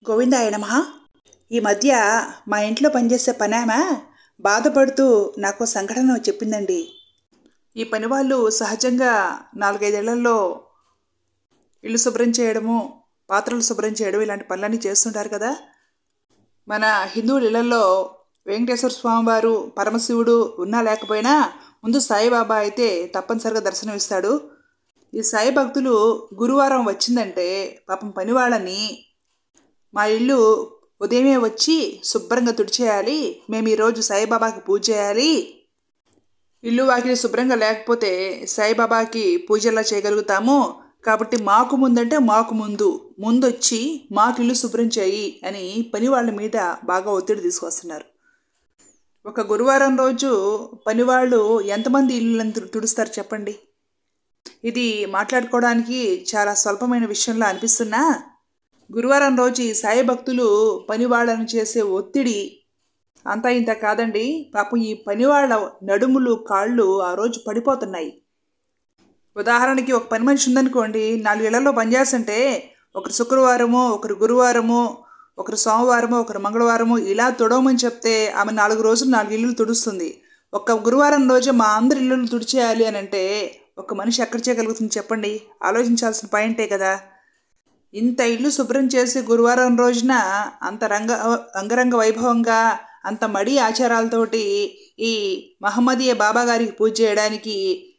గోవిందాయ నమః ఈ మధ్య మా ఇంట్లో పనిచేసే పనామె బాధపడుతూ నాకు సంఘటన చెప్పిందండి ఈ పని వాళ్ళు సహజంగా నాలుగైదేళ్లలో ఇల్లు శుభ్రం చేయడము పాత్రలు శుభ్రం చేయడం ఇలాంటి పనులన్నీ చేస్తుంటారు కదా మన హిందువుల ఇళ్లలో వెంకటేశ్వర స్వామి వారు పరమశివుడు ఉన్నా లేకపోయినా ముందు సాయిబాబా అయితే తప్పనిసరిగా దర్శనం ఇస్తాడు ఈ సాయి భక్తులు గురువారం వచ్చిందంటే పాపం పని వాళ్ళని మా ఇల్లు ఉదయమే వచ్చి శుభ్రంగా తుడిచేయాలి మేము ఈరోజు సాయిబాబాకి పూజ చేయాలి ఇల్లు వాకిలి శుభ్రంగా లేకపోతే సాయిబాబాకి పూజలా చేయగలుగుతాము కాబట్టి మాకు ముందంటే మాకు ముందు ముందొచ్చి మాకు ఇల్లు శుభ్రం చేయి అని పని వాళ్ళ మీద బాగా ఒత్తిడి తీసుకొస్తున్నారు ఒక గురువారం రోజు పనివాళ్ళు ఎంతమంది ఇల్లు తుడుస్తారు చెప్పండి ఇది మాట్లాడుకోవడానికి చాలా స్వల్పమైన విషయంలో అనిపిస్తున్నా గురువారం రోజు ఈ సాయి భక్తులు పనివాళ్ళను చేసే ఒత్తిడి అంతా ఇంత కాదండి పాపం ఈ పనివాళ్ళ నడుములు కాళ్ళు ఆ రోజు పడిపోతున్నాయి ఉదాహరణకి ఒక పని మనిషి ఉందనుకోండి నాలుగు ఇళ్లలో పనిచేస్తుంటే ఒకరు శుక్రవారము ఒకరు గురువారము ఒకరు సోమవారము ఒకరు మంగళవారము ఇలా తుడవమని చెప్తే ఆమె నాలుగు రోజులు నాలుగు ఇల్లులు తుడుస్తుంది ఒక గురువారం రోజు మా అందరి ఇల్లులు తుడిచేయాలి అని అంటే ఒక మనిషి ఎక్కడ చేయగలుగుతుంది చెప్పండి ఆలోచించాల్సిన పాయింటే కదా ఇంత ఇల్లు శుభ్రం చేసి గురువారం రోజున అంత రంగ అంగరంగ వైభవంగా అంత మడి ఆచారాలతోటి ఈ మహమ్మదీయ బాబా గారికి పూజ చేయడానికి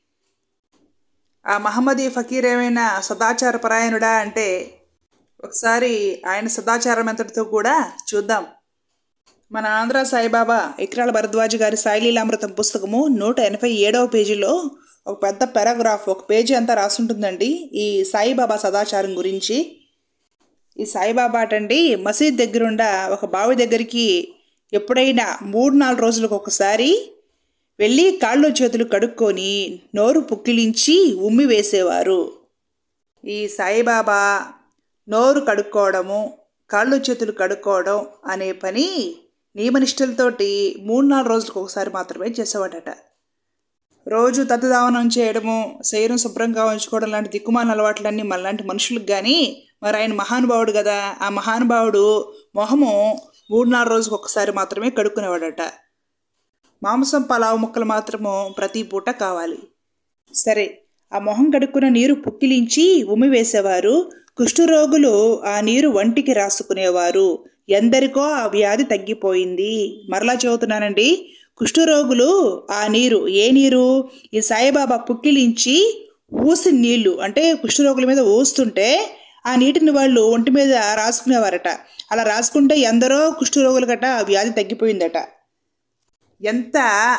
ఆ మహమ్మదీ ఫకీర్ ఏమైనా సదాచార పరాయణుడా అంటే ఒకసారి ఆయన సదాచారం ఎంతటితో కూడా చూద్దాం మన ఆంధ్ర సాయిబాబా ఇక్రాల భరద్వాజ్ గారి సాయిలీలామృతం పుస్తకము నూట ఎనభై ఏడవ పేజీలో ఒక పెద్ద పారాగ్రాఫ్ ఒక పేజీ అంతా రాసుంటుందండి ఈ సాయిబాబా సదాచారం గురించి ఈ సాయిబాబా అటండి మసీద్ దగ్గరుండ ఒక బావి దగ్గరికి ఎప్పుడైనా మూడు నాలుగు రోజులకు ఒకసారి వెళ్ళి కాళ్ళు చేతులు కడుక్కొని నోరు పుక్కిలించి ఉమ్మి వేసేవారు ఈ సాయిబాబా నోరు కడుక్కోవడము కాళ్ళు చేతులు కడుక్కోవడం అనే పని నియమనిష్టలతోటి మూడు నాలుగు రోజులకు ఒకసారి మాత్రమే చేసేవాడట రోజు తత్తుదావనం చేయడము శరీరం శుభ్రంగా ఉంచుకోవడం లాంటి దిక్కుమాల అలవాట్లన్నీ మనలాంటి మనుషులకు కానీ మరి ఆయన మహానుభావుడు కదా ఆ మహానుభావుడు మొహము మూడు నాలుగు రోజులకు ఒకసారి మాత్రమే కడుక్కునేవాడట మాంసం పలావు ముక్కలు మాత్రము ప్రతి పూట కావాలి సరే ఆ మొహం కడుక్కున్న నీరు పుక్కిలించి ఉమ్మి వేసేవారు కుష్ఠరోగులు ఆ నీరు వంటికి రాసుకునేవారు ఎందరికో ఆ వ్యాధి తగ్గిపోయింది మరలా చదువుతున్నానండి కుష్ఠరోగులు ఆ నీరు ఏ నీరు ఈ సాయిబాబా పుక్కిలించి ఊసి నీళ్లు అంటే కుష్ఠరోగుల మీద ఊస్తుంటే ఆ నీటిని వాళ్ళు ఒంటి మీద రాసుకునేవారట అలా రాసుకుంటే ఎందరో కుష్ఠరోగులకట ఆ వ్యాధి తగ్గిపోయిందట ఎంత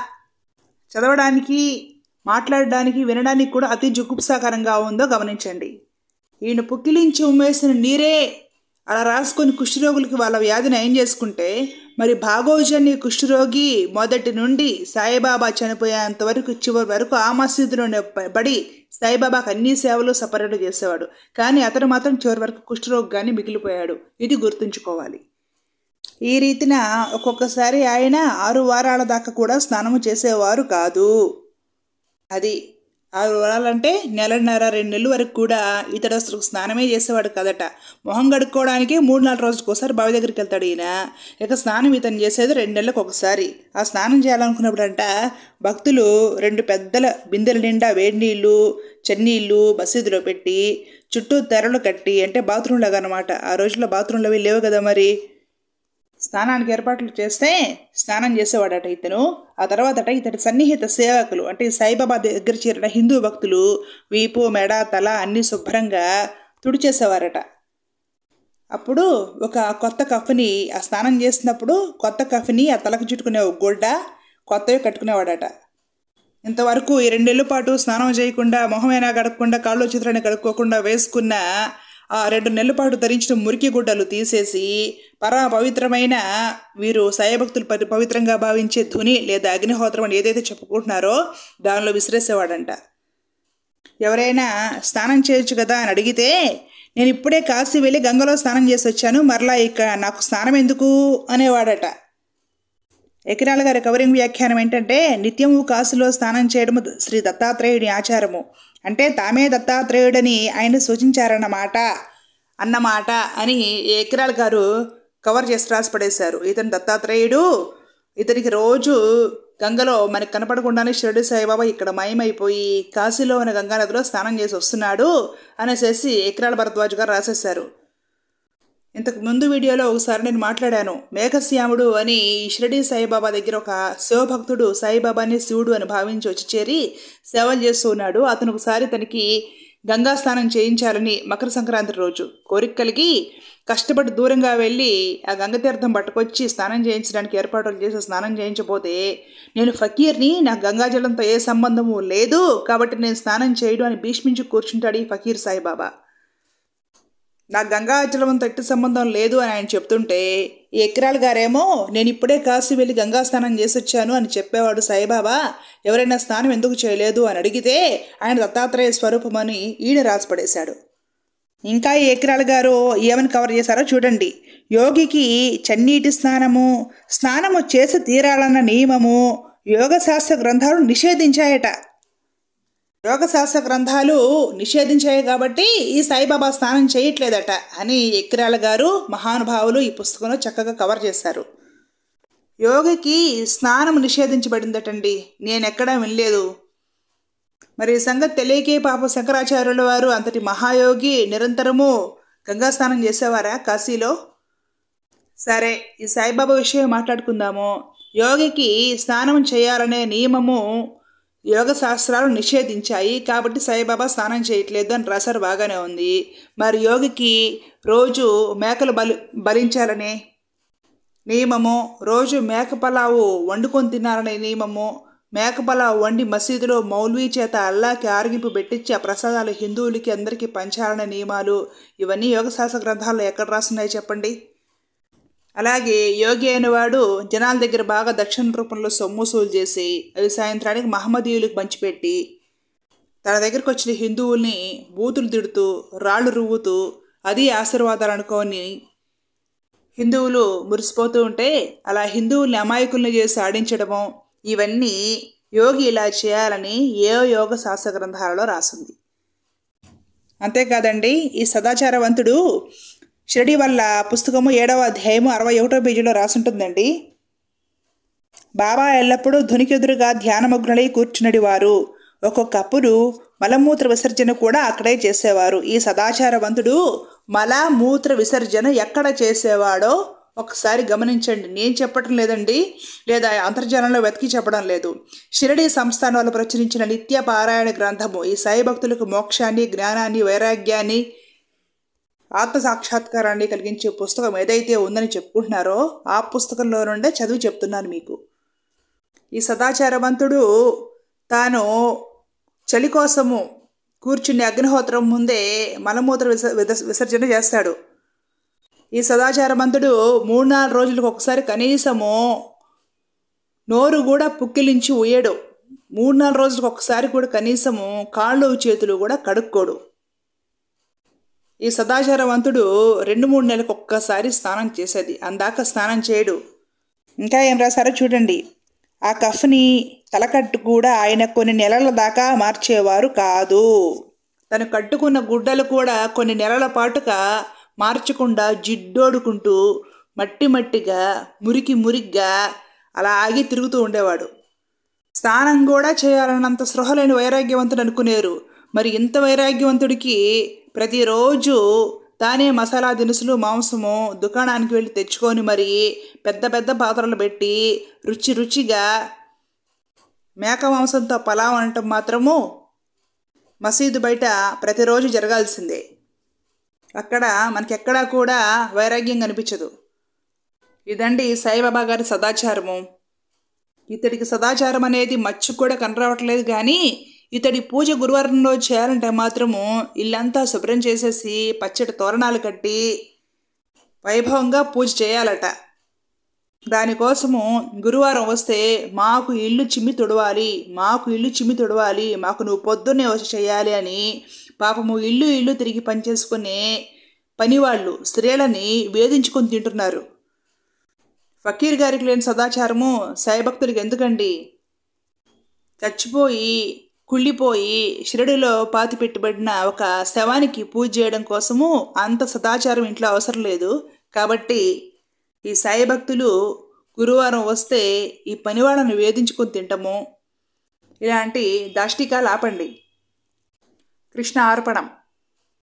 చదవడానికి మాట్లాడడానికి వినడానికి కూడా అతి జుగుప్సాకరంగా ఉందో గమనించండి ఈయన పుక్కిలించి ఉమ్మేసిన నీరే అలా రాసుకొని కుష్ఠరోగులకి వాళ్ళ వ్యాధిని ఏం చేసుకుంటే మరి భాగోజన్ని కుష్ఠరోగి మొదటి నుండి సాయిబాబా చనిపోయేంత వరకు చివరి వరకు ఆ మసీదులోనే పడి సాయిబాబాకి అన్ని సేవలు సపరేట్ చేసేవాడు కానీ అతను మాత్రం చివరి వరకు కుష్ఠరోగిగానే మిగిలిపోయాడు ఇది గుర్తుంచుకోవాలి ఈ రీతిన ఒక్కొక్కసారి ఆయన ఆరు వారాల దాకా కూడా స్నానము చేసేవారు కాదు అది ఆరు వారాలంటే నెలన్నర రెండు నెలల వరకు కూడా ఇతడు అసలు స్నానమే చేసేవాడు కదట మొహం కడుక్కోవడానికి మూడు నాలుగు రోజులకు ఒకసారి బావి దగ్గరికి వెళ్తాడు ఈయన ఇక స్నానం ఇతను చేసేది రెండు నెలలకు ఒకసారి ఆ స్నానం చేయాలనుకున్నప్పుడంట భక్తులు రెండు పెద్దల బిందెల నిండా వేడి నీళ్ళు చన్నీళ్ళు మసీదులో పెట్టి చుట్టూ తెరలు కట్టి అంటే బాత్రూమ్ లాగా అనమాట ఆ రోజుల్లో బాత్రూంలో అవి లేవు కదా మరి స్నానానికి ఏర్పాట్లు చేస్తే స్నానం చేసేవాడట ఇతను ఆ తర్వాతట ఇతడి సన్నిహిత సేవకులు అంటే సాయిబాబా దగ్గర చేరిన హిందూ భక్తులు వీపు మెడ తల అన్నీ శుభ్రంగా తుడిచేసేవారట అప్పుడు ఒక కొత్త కఫ్ని ఆ స్నానం చేసినప్పుడు కొత్త కఫ్ని ఆ తలకు చుట్టుకునే ఒక గుడ్డ కొత్తవి కట్టుకునేవాడట ఇంతవరకు ఈ రెండేళ్ల పాటు స్నానం చేయకుండా మొహమైనా కడగకుండా కాళ్ళు చిత్రాన్ని కడుక్కోకుండా వేసుకున్న ఆ రెండు నెలల పాటు ధరించిన మురికి గుడ్డలు తీసేసి పరమ పవిత్రమైన వీరు సాయభక్తులు పరి పవిత్రంగా భావించే ధుని లేదా అగ్నిహోత్రం అని ఏదైతే చెప్పుకుంటున్నారో దానిలో విసిరేసేవాడంట ఎవరైనా స్నానం చేయొచ్చు కదా అని అడిగితే నేను ఇప్పుడే కాశీ వెళ్ళి గంగలో స్నానం చేసి వచ్చాను మరలా ఇక నాకు స్నానం ఎందుకు అనేవాడట ఎకిరాల గారి కవరింగ్ వ్యాఖ్యానం ఏంటంటే నిత్యము కాశీలో స్నానం చేయడం శ్రీ దత్తాత్రేయుడి ఆచారము అంటే తామే దత్తాత్రేయుడని ఆయన సూచించారన్నమాట అన్నమాట అని ఏకిరాల్ గారు కవర్ చేసి రాసి పడేశారు ఇతను దత్తాత్రేయుడు ఇతనికి రోజు గంగలో మనకు కనపడకుండానే షిరడి సాయిబాబా ఇక్కడ మయమైపోయి కాశీలో ఉన్న గంగానదిలో స్నానం చేసి వస్తున్నాడు అనేసేసి ఏకిరాల భరద్వాజ్ గారు రాసేశారు ఇంతకు ముందు వీడియోలో ఒకసారి నేను మాట్లాడాను మేఘశ్యాముడు అని షిరడి సాయిబాబా దగ్గర ఒక శివభక్తుడు సాయిబాబాని శివుడు అని భావించి వచ్చి చేరి సేవలు చేస్తూ ఉన్నాడు అతను ఒకసారి తనకి గంగా స్నానం చేయించాలని మకర సంక్రాంతి రోజు కోరిక కలిగి కష్టపడి దూరంగా వెళ్ళి ఆ గంగతీర్థం పట్టుకొచ్చి స్నానం చేయించడానికి ఏర్పాట్లు చేసి స్నానం చేయించబోతే నేను ఫకీర్ని నాకు గంగాజలంతో ఏ సంబంధము లేదు కాబట్టి నేను స్నానం చేయడం అని భీష్మించి కూర్చుంటాడు ఈ ఫకీర్ సాయిబాబా నాకు గంగాజలంతో ఎట్టి సంబంధం లేదు అని ఆయన చెప్తుంటే ఈ ఎక్రాల్ గారేమో నేను ఇప్పుడే కాశీ వెళ్ళి గంగా స్నానం చేసి వచ్చాను అని చెప్పేవాడు సాయిబాబా ఎవరైనా స్నానం ఎందుకు చేయలేదు అని అడిగితే ఆయన దత్తాత్రేయ స్వరూపం అని ఈయన రాసిపడేశాడు ఇంకా ఈ ఎకరాల గారు ఏమని కవర్ చేశారో చూడండి యోగికి చన్నీటి స్నానము స్నానము చేసి తీరాలన్న నియమము యోగశాస్త్ర గ్రంథాలు నిషేధించాయట యోగశాస్త్ర గ్రంథాలు నిషేధించాయి కాబట్టి ఈ సాయిబాబా స్నానం చేయట్లేదట అని ఎక్కిరాల గారు మహానుభావులు ఈ పుస్తకంలో చక్కగా కవర్ చేశారు యోగికి స్నానం నిషేధించబడిందటండి నేను ఎక్కడా వినలేదు మరి ఈ సంగతి తెలియకే పాప శంకరాచార్యుల వారు అంతటి మహాయోగి నిరంతరము గంగా స్నానం చేసేవారా కాశీలో సరే ఈ సాయిబాబా విషయం మాట్లాడుకుందాము యోగికి స్నానం చేయాలనే నియమము యోగ శాస్త్రాలు నిషేధించాయి కాబట్టి సాయిబాబా స్నానం చేయట్లేదు అని రాశారు బాగానే ఉంది మరి యోగికి రోజు మేకలు బలి బలించాలనే నియమము రోజు మేక పలావు వండుకొని తినాలనే నియమము మేక పలావు వండి మసీదులో మౌల్వీ చేత అల్లాకి ఆరగింపు పెట్టించి ఆ ప్రసాదాలు హిందువులకి అందరికీ పంచాలనే నియమాలు ఇవన్నీ యోగశాస్త్ర గ్రంథాల్లో ఎక్కడ రాస్తున్నాయి చెప్పండి అలాగే యోగి అయిన వాడు జనాల దగ్గర బాగా దక్షిణ రూపంలో సొమ్ముసూలు చేసి అవి సాయంత్రానికి మహమ్మదీయులకు పంచిపెట్టి తన దగ్గరకు వచ్చిన హిందువుల్ని బూతులు తిడుతూ రాళ్ళు రువ్వుతూ అది ఆశీర్వాదాలు అనుకోని హిందువులు మురిసిపోతూ ఉంటే అలా హిందువుల్ని అమాయకుల్ని చేసి ఆడించడము ఇవన్నీ యోగి ఇలా చేయాలని ఏ యోగ శాస్త్ర గ్రంథాలలో రాసింది అంతేకాదండి ఈ సదాచారవంతుడు షిరడి వల్ల పుస్తకము ఏడవ అధ్యాయము అరవై ఒకటో పేజీలో రాసుంటుందండి బాబా ఎల్లప్పుడూ ధునికెదురుగా ధ్యానమగ్నులై కూర్చున్నడి వారు ఒక్కొక్కప్పుడు మలమూత్ర విసర్జన కూడా అక్కడే చేసేవారు ఈ సదాచారవంతుడు మలమూత్ర విసర్జన ఎక్కడ చేసేవాడో ఒకసారి గమనించండి నేను చెప్పటం లేదండి లేదా అంతర్జాలంలో వెతికి చెప్పడం లేదు షిరడి సంస్థానాలు ప్రచురించిన నిత్య పారాయణ గ్రంథము ఈ సాయి భక్తులకు మోక్షాన్ని జ్ఞానాన్ని వైరాగ్యాన్ని ఆత్మ సాక్షాత్కారాన్ని కలిగించే పుస్తకం ఏదైతే ఉందని చెప్పుకుంటున్నారో ఆ పుస్తకంలో నుండే చదివి చెప్తున్నాను మీకు ఈ సదాచారవంతుడు తాను చలి కోసము కూర్చుని అగ్నిహోత్రం ముందే మలమూత్ర విస విద- విసర్జన చేస్తాడు ఈ సదాచారవంతుడు మూడు నాలుగు రోజులకు ఒకసారి కనీసము నోరు కూడా పుక్కిలించి ఉయ్యడు మూడు నాలుగు రోజులకు ఒకసారి కూడా కనీసము కాళ్ళు చేతులు కూడా కడుక్కోడు ఈ సదాచారవంతుడు రెండు మూడు నెలలకు ఒక్కసారి స్నానం చేసేది అందాక స్నానం చేయడు ఇంకా ఏం రాశారో చూడండి ఆ కఫ్ని తలకట్టు కూడా ఆయన కొన్ని నెలల దాకా మార్చేవారు కాదు తను కట్టుకున్న గుడ్డలు కూడా కొన్ని నెలల పాటుగా మార్చకుండా జిడ్డోడుకుంటూ మట్టి మట్టిగా మురికి మురిగ్గా అలా ఆగి తిరుగుతూ ఉండేవాడు స్నానం కూడా చేయాలన్నంత స్పృహ లేని వైరాగ్యవంతుడు అనుకునేరు మరి ఇంత వైరాగ్యవంతుడికి ప్రతిరోజు తానే మసాలా దినుసులు మాంసము దుకాణానికి వెళ్ళి తెచ్చుకొని మరి పెద్ద పెద్ద పాత్రలు పెట్టి రుచి రుచిగా మేక మాంసంతో పలావ్ అనటం మాత్రము మసీదు బయట ప్రతిరోజు జరగాల్సిందే అక్కడ మనకెక్కడా కూడా వైరాగ్యం కనిపించదు ఇదండి సాయిబాబా గారి సదాచారము ఇతడికి సదాచారం అనేది మచ్చు కూడా కనరావట్లేదు కానీ ఇతడి పూజ గురువారంలో చేయాలంటే మాత్రము ఇల్లంతా శుభ్రం చేసేసి పచ్చడి తోరణాలు కట్టి వైభవంగా పూజ చేయాలట దానికోసము గురువారం వస్తే మాకు ఇల్లు చిమ్మి తుడవాలి మాకు ఇల్లు చిమ్మి తుడవాలి మాకు నువ్వు పొద్దున్నే వచ్చి చేయాలి అని పాపము ఇల్లు ఇల్లు తిరిగి పనిచేసుకునే పనివాళ్ళు స్త్రీలని వేధించుకొని తింటున్నారు ఫకీర్ గారికి లేని సదాచారము సాయిభక్తుడికి ఎందుకండి చచ్చిపోయి కుళ్ళిపోయి షిరడిలో పాతి పెట్టబడిన ఒక శవానికి పూజ చేయడం కోసము అంత సదాచారం ఇంట్లో అవసరం లేదు కాబట్టి ఈ సాయి భక్తులు గురువారం వస్తే ఈ పనివాళ్ళను వేధించుకొని తింటము ఇలాంటి దాష్టికాలు ఆపండి కృష్ణ ఆర్పణం